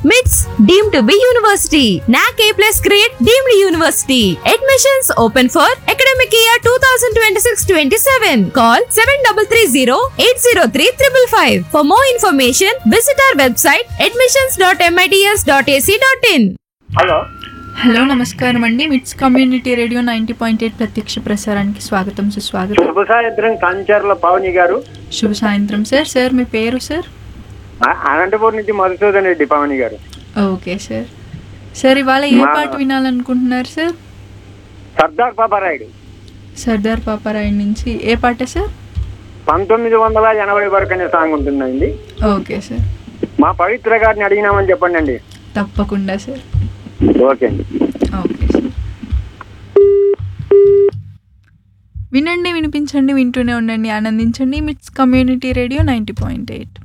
MITS deemed to be university. NAC A plus grade deemed university. Admissions open for academic year 2026-27. Call 7330-803-555. For more information, visit our website admissions.mits.ac.in. Hello hello నమస్కారం అండి MITS community radio ninety point eight ప్రత్యక్ష ప్రసారానికి స్వాగతం సుస్వాగతం శుభ సాయంత్రం కంచర్ల పవని గారు శుభ సాయంత్రం సార్ సార్ మీ పేరు సార్ ఆ- అనంతపురం నుంచి మధుసూదన్ రెడ్డి పవని గారు ఓకే సార్ సార్ ఇవాళ ఏ మా- పాట వినాలనుకుంటున్నారు సార్ సర్దార్ పాపారాయుడు సర్దార్ పాపారాయణ నుంచి ఏ పాట సార్ పంతొమ్మిది వందల ఎనభై వరకు అనే సాంగ్ ఉంటుందండి ఓకే సార్ మా పవిత్ర గారిని అడిగినామని చెప్పండి అండి తప్పకుండా సార్ ఓకే అండి ఓకే సార్ వినండి వినిపించండి వింటూనే ఉండండి ఆనందించండి MITS community radio ninety point eight